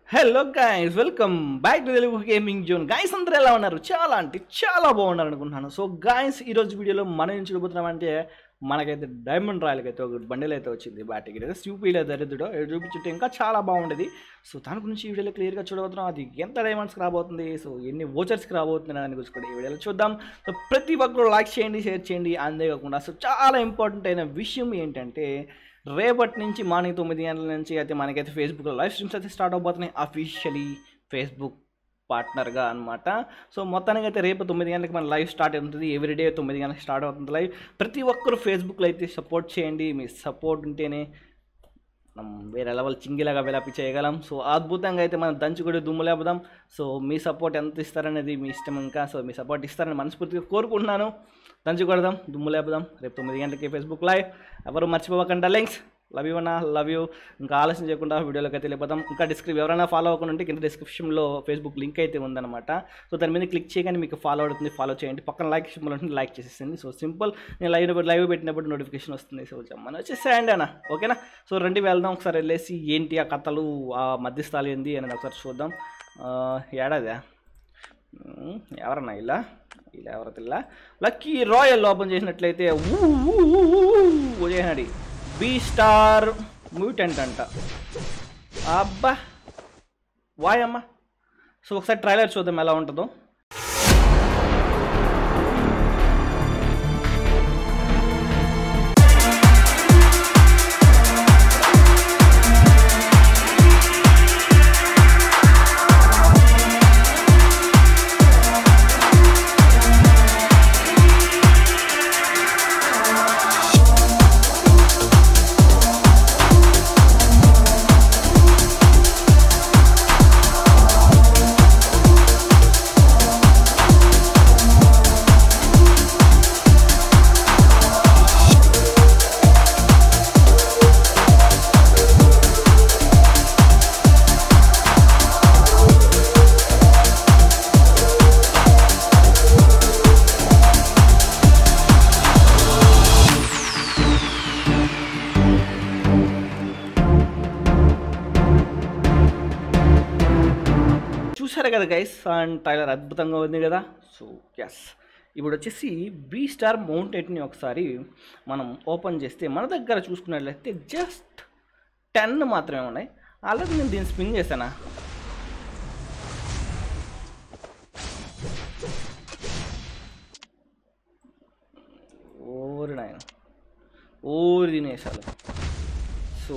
Hello guys welcome back to Telugu gaming zone guys అందరూ ఎలా ఉన్నారు చాలా అంటే చాలా బాగున్నారు అనుకుంటున్నాను సో గైస్ ఈరోజు వీడియోలో మనం ఏం చూడబోతున్నాం అంటే మనకైతే డైమండ్ రాయల్కి అయితే ఒక బండిల్ అయితే వచ్చింది బ్యాటికి అయితే స్యూపీలో దరిద్రుడో ఇది చూపించుంటే ఇంకా చాలా బాగుండేది సో దాని గురించి ఈ వీడియోలో క్లియర్గా చూడబోతున్నాం అది ఎంత డైమండ్స్కి రాబోతుంది సో ఎన్ని ఓచర్స్కి రాబోతుంది దాని గురించి కూడా ఈ వీడియోలో చూద్దాం సో ప్రతి ఒక్కరు లైక్ చేయండి షేర్ చేయండి అంతేకాకుండా సో చాలా ఇంపార్టెంట్ అయిన విషయం ఏంటంటే రేపటి నుంచి మార్నింగ్ తొమ్మిది గంటల నుంచి అయితే మనకైతే ఫేస్బుక్లో లైవ్ స్ట్రీమ్స్ అయితే స్టార్ట్ అవబోతున్నాయి అఫీషియలీ ఫేస్బుక్ పార్ట్నర్గా అనమాట సో మొత్తానికి అయితే రేపు తొమ్మిది గంటలకు మన లైవ్ స్టార్ట్ అవుతుంది ఎవ్రీడే తొమ్మిది గంటలకు స్టార్ట్ అవుతుంది లైవ్ ప్రతి ఒక్కరు ఫేస్బుక్లో అయితే సపోర్ట్ చేయండి మీ సపోర్ట్ ఉంటేనే మనం వేరే లెవెల్ చింగిలాగా విలాపి చేయగలం సో అద్భుతంగా అయితే మనం దంచుకొని దుమ్ము లేపుదాం సో మీ సపోర్ట్ ఎంత ఇస్తారనేది మీ ఇష్టం ఇంకా సో మీ సపోర్ట్ ఇస్తారని మనస్ఫూర్తిగా కోరుకుంటున్నాను దంచుకొడదాం దుమ్ము లేపుదాం రేపు తొమ్మిది గంటలకి ఫేస్బుక్ లైవ్ ఎవరు మర్చిపోకుండా లింక్స్ లవ్ యూ అన్న లవ్ యూ ఇంకా ఆలస్యం చేయకుండా వీడియోలోకి అయితే వెళ్ళిపోతాం ఇంకా డిస్క్రిప్ ఎవరైనా ఫాలో అవ్వకుండా ఉంటే కింద డిస్క్రిప్షన్లో ఫేస్బుక్ లింక్ అయితే ఉందన్నమాట సో దాని మీద క్లిక్ చేయగానే మీకు ఫాలో అవుతుంది ఫాలో చేయండి పక్కన లైక్ సింబల్ ఉంటుంది లైక్ చేసేసింది సో సింపుల్ నేను లైవ్ లైవ్ పెట్టినప్పుడు నోటిఫికేషన్ వస్తుంది సో మన వచ్చేసేయండి అన్న ఓకేనా సో రండి వెళ్దాం ఒకసారి వెళ్ళేసి ఏంటి ఆ కథలు ఆ మధ్యస్థాలు ఏంది అని ఒకసారి చూద్దాం ఆ, ఏడాదా ఉమ్, ఎవరన్నా ఇలా ఇలా ఎవరో తెల్ల లక్కీ రాయల్ ఓపెన్ చేసినట్లయితే ఊ ఊ ఊ ఊ ఊ చేసినాడు బీ స్టార్ మ్యూటెంట్ అంట అబ్బా వాయమ్మ సో ఒకసారి ట్రైలర్ చూద్దాం ఎలా ఉంటుందో చూసారు కదా గైస్ అండ్ ట్రైలర్ అద్భుతంగా ఉంది కదా సో ఎస్ ఇప్పుడు వచ్చేసి బీ స్టార్ మౌంటెడ్ని ఒకసారి మనం ఓపెన్ చేస్తే మన దగ్గర చూసుకున్నట్లయితే జస్ట్ టెన్ మాత్రమే ఉన్నాయి అలాగే నేను దీన్ని స్పిన్ చేశానా ఓరి నాయన ఓరి తినేసాలు సో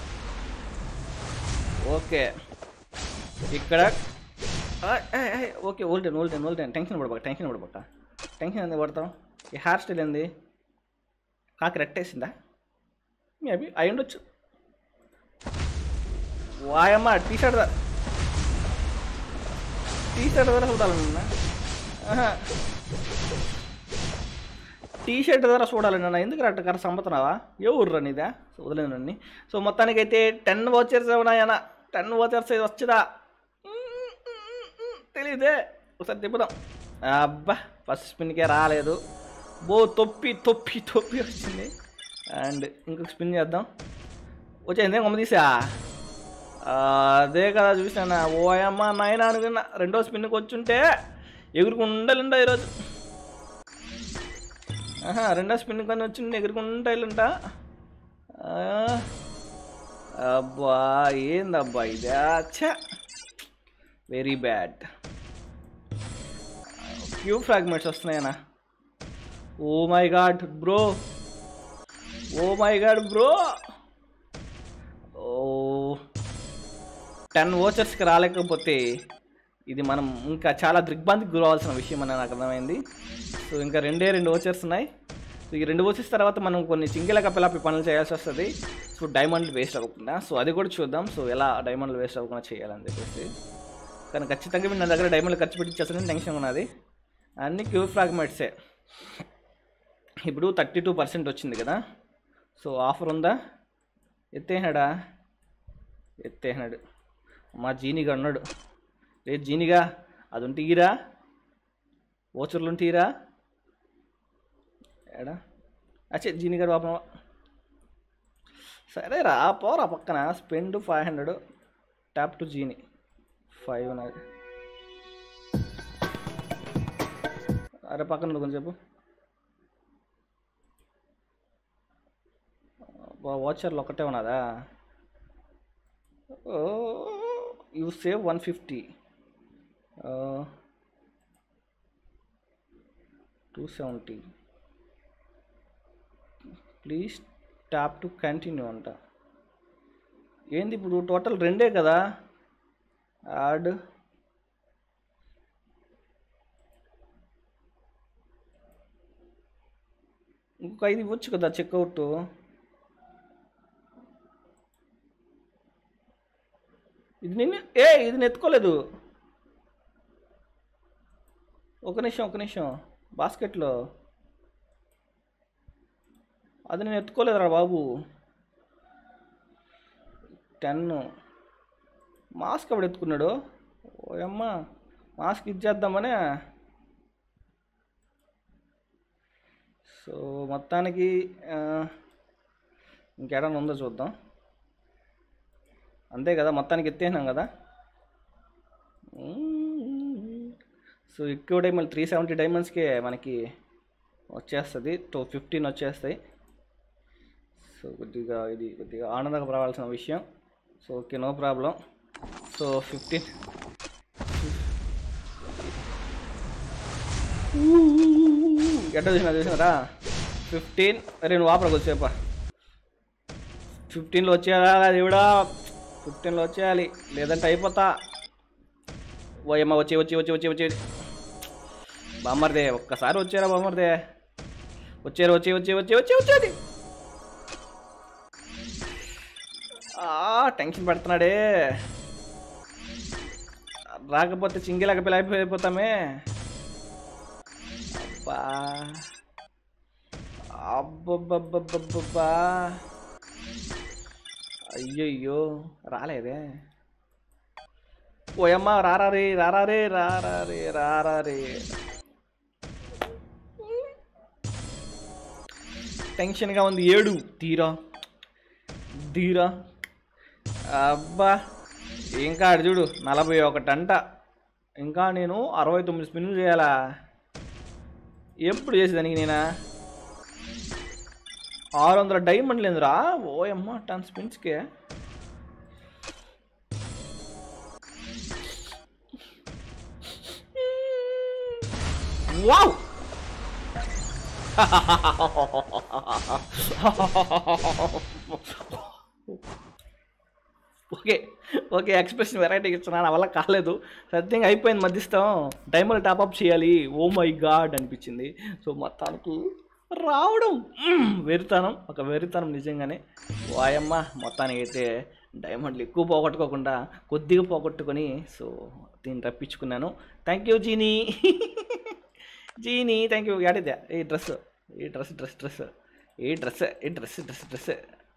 ఓకే ఇక్కడ ఆ, ఏ, ఏ, ఓకే ఓల్డెన్ ఓల్డెన్ ఓల్డెన్ టెన్షన్ పడబాక టెన్షన్ పడబాక టెన్షన్ ఎందుకు పడతాం ఈ హెయిర్ స్టైల్ ఏంది కాకి రెట్టేసిందా మేబీ అయి ఉండొచ్చు వాయమ్మ టీ షర్ట్ టీ షర్ట్ ద్వారా చూడాలన్నా టీ షర్ట్ ద్వారా చూడాలన్నా ఎందుకు అట్ట కర సంపతున్నావా ఏ ఊర్రా నీదా వదిలేనండి సో మొత్తానికైతే టెన్ వాచర్స్ ఉన్నాయన్న టెన్ వాచర్స్ వచ్చదా తెలియదే ఒకసారి తిప్పుదాం అబ్బా ఫస్ట్ స్పిన్కే రాలేదు బో తొప్పి తొప్పి తొప్పి వచ్చింది అండ్ ఇంకొక స్పిన్ చేద్దాం వచ్చేది కొమ్మ తీసా అదే కదా చూసాను ఓ అమ్మ నాయన అనుకున్నా రెండో స్పిన్కి వచ్చుంటే ఎగురుకుండాలంట ఈరోజు ఆహా రెండో స్పిన్ కానీ వచ్చిండే ఎగురుకుంటా వెళ్ళంట అబ్బా ఏందబ్బా ఇది అచ్చా వెరీ బ్యాడ్ క్యూ ఫ్రాగ్మెంట్స్ వస్తున్నాయనా oh my god bro oh my god bro oh ten ఓచర్స్కి రాలేకపోతే ఇది మనం ఇంకా చాలా దిగ్భ్రాంతికి గురవలసిన విషయం అని నాకు అర్థమైంది సో ఇంకా రెండే రెండు ఓచర్స్ ఉన్నాయి సో ఈ రెండు ఓచర్స్ తర్వాత మనం కొన్ని చింగిల కపిలాపి పనులు చేయాల్సి వస్తుంది సో డైమండ్ వేస్ట్ అవ్వకుండా సో అది కూడా చూద్దాం సో ఎలా డైమండ్లు వేస్ట్ అవ్వకుండా చేయాలని చెప్పేసి కానీ ఖచ్చితంగా మీరు నా దగ్గర డైమండ్లు ఖర్చు పెట్టించేస్తానని టెన్షన్ ఉన్నది అన్ని క్యూ ఫ్రాగ్మెంట్సే ఇప్పుడు థర్టీ టూ పర్సెంట్ వచ్చింది కదా సో ఆఫర్ ఉందా ఎత్తేనాడా ఎత్తేనాడు మా జీనిగా ఉన్నాడు లేదు జీనిగా అది ఉంటే ఈరా ఓచర్లు ఉంటే ఈరా ఎడా అచ్చే జీనిగాడు పాపం సరేరా పోరా పక్కన spend five hundred tap to జీని ఫైవ్ నాది అరే పక్కన ఉండు కొంచెం చెప్పు వాచర్లు ఒకటే ఉన్నదా you save one fifty two seventy please tap to continue అంట ఏంది ఇప్పుడు టోటల్ రెండే కదా యాడ్ ఇంకొక ఐదు ఇవ్వచ్చు కదా చెక్అవుట్ ఇది నిన్ను ఏ ఇది నేను ఎత్తుకోలేదు ఒక నిమిషం ఒక నిమిషం బాస్కెట్లో అది నేను ఎత్తుకోలేదురా బాబు టెన్ మాస్క్ అప్పుడు ఎత్తుకున్నాడు ఓయమ్మ మాస్క్ ఇచ్చేద్దామనే సో మొత్తానికి ఆ, ఇంకేడన్నా ఉందో చూద్దాం అంతే కదా మొత్తానికి ఎత్తేసినాం కదా సో ఎక్కువ డైమండ్ త్రీ సెవెంటీ డైమండ్స్కే మనకి వచ్చేస్తుంది టూ ఫిఫ్టీన్ వచ్చేస్తాయి సో కొద్దిగా ఇది కొద్దిగా ఆనందంగా రావాల్సిన విషయం so okay no problem so fifteen ఎట్ట చూసినా చూసినారా ఫిఫ్టీన్ అరే నువ్వు ఆపరా కొద్దిసేపా ఫిఫ్టీన్లో వచ్చేయాలా దేవుడా ఫిఫ్టీన్లో వచ్చేయాలి లేదంటే అయిపోతా ఓయమ్మ వచ్చి వచ్చి వచ్చి వచ్చి వచ్చి బామ్మర్దే ఒక్కసారి వచ్చారా బామ్మర్దే వచ్చారు వచ్చి వచ్చి వచ్చి వచ్చి వచ్చేది ఆ, టెన్షన్ పెడుతున్నాడే రాకపోతే చింగిలాగా పిల్లైపోతామే అబ్బా అబ్బబ్బబ్బబ్బబ్బా అయ్యయ్యో రాలేదే ఓయమ్మ రారా రే రారా రే రారా రే రారా రే టెన్షన్గా ఉంది ఏడు తీరా తీరా అబ్బా ఇంకా అటు చూడు నలభై ఒకటి అంట ఇంకా నేను అరవై తొమ్మిది స్పిన్లు చేయాలా ఎప్పుడు చేసేదానికి నేనా ఆరు వందల డైమండ్లు ఎందురా ఓయమ్మ టెన్ స్పిన్స్కే wow okay okay expression variety ఇస్తున్నాను నా వల్ల కాలేదు సత్యంగా అయిపోయింది మధ్యస్థం డైమండ్ టాప్అప్ చేయాలి ఓ మై గాడ్ అనిపించింది సో మొత్తానికి రావడం మ్మ్, వెరితనం ఒక వెరితనం నిజంగానే వాయమ్మ మొత్తానికి అయితే డైమండ్లు ఎక్కువ పోగొట్టుకోకుండా కొద్దిగా పోగొట్టుకొని సో దీన్ని రప్పించుకున్నాను థ్యాంక్ యూ జీనీ జీనీ థ్యాంక్ యూ యాడిదే ఈ డ్రెస్ ఈ డ్రెస్ డ్రెస్ డ్రెస్ ఈ డ్రెస్ ఈ డ్రెస్ డ్రెస్ డ్రెస్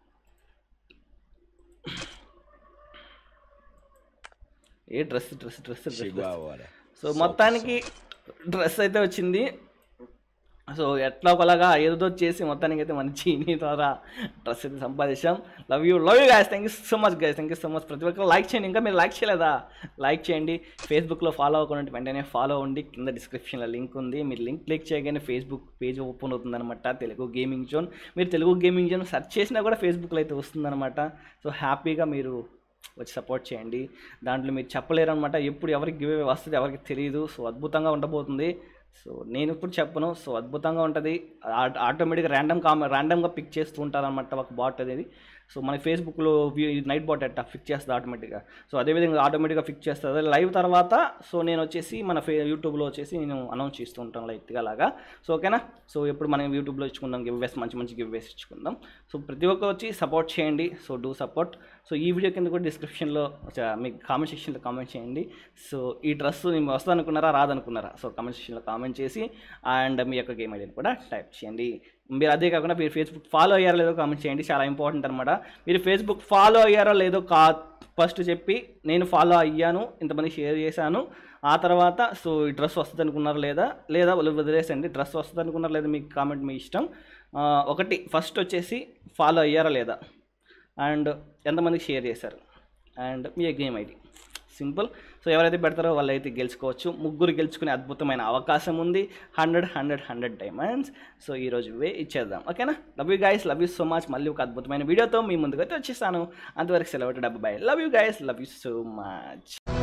ఏ dress dress dress dress Chihuahua. So మొత్తానికి డ్రెస్ అయితే వచ్చింది సో ఎట్లా ఒకలాగా ఏదో చేసి మొత్తానికి అయితే మన చీనీ ద్వారా డ్రెస్ అయితే సంపాదించాం love you love you guys thank you so much guys thank you so much ప్రతి ఒక్కరు లైక్ చేయండి ఇంకా మీరు లైక్ చేయలేదా లైక్ చేయండి ఫేస్బుక్లో ఫాలో అవ్వకుండా వెంటనే ఫాలో అవ్వండి కింద డిస్క్రిప్షన్లో లింక్ ఉంది మీరు లింక్ క్లిక్ చేయగానే ఫేస్బుక్ పేజ్ ఓపెన్ అవుతుందన్నమాట తెలుగు గేమింగ్ జోన్ మీరు తెలుగు గేమింగ్ జోన్ సెర్చ్ చేసినా కూడా ఫేస్బుక్లో అయితే వస్తుందన్నమాట సో హ్యాపీగా మీరు వచ్చి సపోర్ట్ చేయండి దాంట్లో మీరు చెప్పలేరు అనమాట ఎప్పుడు ఎవరికి గివ్ వస్తుంది ఎవరికి తెలియదు సో అద్భుతంగా ఉండబోతుంది సో నేను ఇప్పుడు చెప్పను సో అద్భుతంగా ఉంటుంది ఆటోమేటిక్గా ర్యాండమ్ కామ ర్యాండమ్గా పిక్ చేస్తూ ఉంటారనమాట ఒక బాట్ అనేది సో మన ఫేస్బుక్లో నైట్ బాట్ అట్ట ఫిక్ చేస్తుంది ఆటోమేటిక్గా సో అదేవిధంగా ఆటోమేటిక్గా ఫిక్ చేస్తుంది లైవ్ తర్వాత సో నేను వచ్చేసి మన ఫే యూట్యూబ్లో వచ్చేసి నేను అనౌన్స్ చేస్తూ ఉంటాను లైట్గా లాగా సో ఓకేనా సో ఎప్పుడు మనం యూట్యూబ్లో ఇచ్చుకుందాం గివ్ వేస్ మంచి మంచి గివ్ వేస్ ఇచ్చుకుందాం సో ప్రతి ఒక్కరు వచ్చి సపోర్ట్ చేయండి సో డూ సపోర్ట్ సో ఈ వీడియో కింద కూడా డిస్క్రిప్షన్లో మీకు కామెంట్ సెక్షన్లో కామెంట్ చేయండి సో ఈ డ్రెస్ నేను వస్తుందనుకున్నారా రాదనుకున్నారా సో కామెంట్ సెక్షన్లో కామెంట్ చేసి అండ్ మీ యొక్క గేమ్ ఐడిని కూడా టైప్ చేయండి మీరు అదే కాకుండా మీరు ఫేస్బుక్ ఫాలో అయ్యారో లేదో కామెంట్ చేయండి చాలా ఇంపార్టెంట్ అనమాట మీరు ఫేస్బుక్ ఫాలో అయ్యారో లేదో కా ఫస్ట్ చెప్పి నేను ఫాలో అయ్యాను ఇంతమంది షేర్ చేశాను ఆ తర్వాత సో ఈ డ్రెస్ వస్తుంది అనుకున్నారు లేదా లేదా వదిలేసండి డ్రెస్ వస్తుంది అనుకున్నారు లేదా మీకు కామెంట్ మీ ఇష్టం ఆ, ఒకటి ఫస్ట్ వచ్చేసి ఫాలో అయ్యారా లేదా అండ్ ఎంతమందికి షేర్ చేశారు అండ్ మీ గేమ్ ఐడి సింపుల్ సో ఎవరైతే పెడతారో వాళ్ళైతే గెలుచుకోవచ్చు ముగ్గురు గెలుచుకునే అద్భుతమైన అవకాశం ఉంది hundred hundred hundred diamonds so ఈరోజు వే ఇచ్చేద్దాం ఓకేనా love you guys love you so much మళ్ళీ ఒక అద్భుతమైన వీడియోతో మీ ముందుకైతే వచ్చేస్తాను అంతవరకు సెలవు డబ్బు bye love you guys love you so much